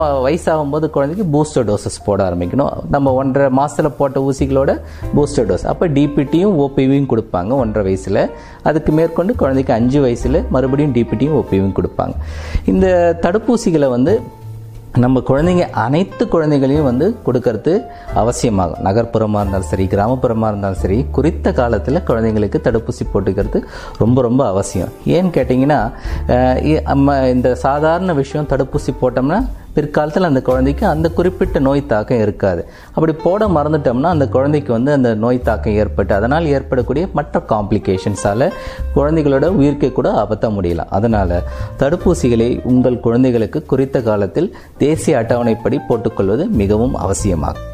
வயசாகும்போது குழந்தைக்கு booster doses போட ஆரம்பிக்கணும் நம்ம ஒன்றரை மாசத்துல போட்ட ஊசிகளோட பூஸ்டர் டோஸ் அப்போ டிபிடியும் ஓபிவியும் கொடுப்பாங்க ஒன்றரை வயசுல அதுக்கு மேற்கொண்டு குழந்தைக்கு அஞ்சு வயசுல மறுபடியும் டிபிடியும் ஓபிவியும் கொடுப்பாங்க இந்த தடுப்பூசிகளை வந்து நம்ம குழந்தைங்க அனைத்து குழந்தைகளையும் வந்து கொடுக்கறது அவசியமாகும் நகர்ப்புறமாக இருந்தாலும் சரி கிராமப்புறமாக இருந்தாலும் சரி குறித்த காலத்தில் குழந்தைங்களுக்கு தடுப்பூசி போட்டுக்கிறது ரொம்ப ரொம்ப அவசியம் ஏன்னு கேட்டிங்கன்னா அஹ், இ- நம்ம இந்த சாதாரண விஷயம் தடுப்பூசி போட்டோம்னா பிற்காலத்தில் அந்த குழந்தைக்கு அந்த குறிப்பிட்ட நோய் தாக்கம் இருக்காது அப்படி போட மறந்துட்டோம்னா அந்த குழந்தைக்கு வந்து அந்த நோய் தாக்கம் ஏற்பட்டு அதனால் ஏற்படக்கூடிய மற்ற காம்ப்ளிகேஷன்ஸால குழந்தைகளோட உயிர்க்கை கூட அபத்த முடியலாம் அதனால தடுப்பூசிகளை உங்கள் குழந்தைகளுக்கு குறித்த காலத்தில் தேசிய அட்டவணைப்படி போட்டுக்கொள்வது மிகவும் அவசியமாகும்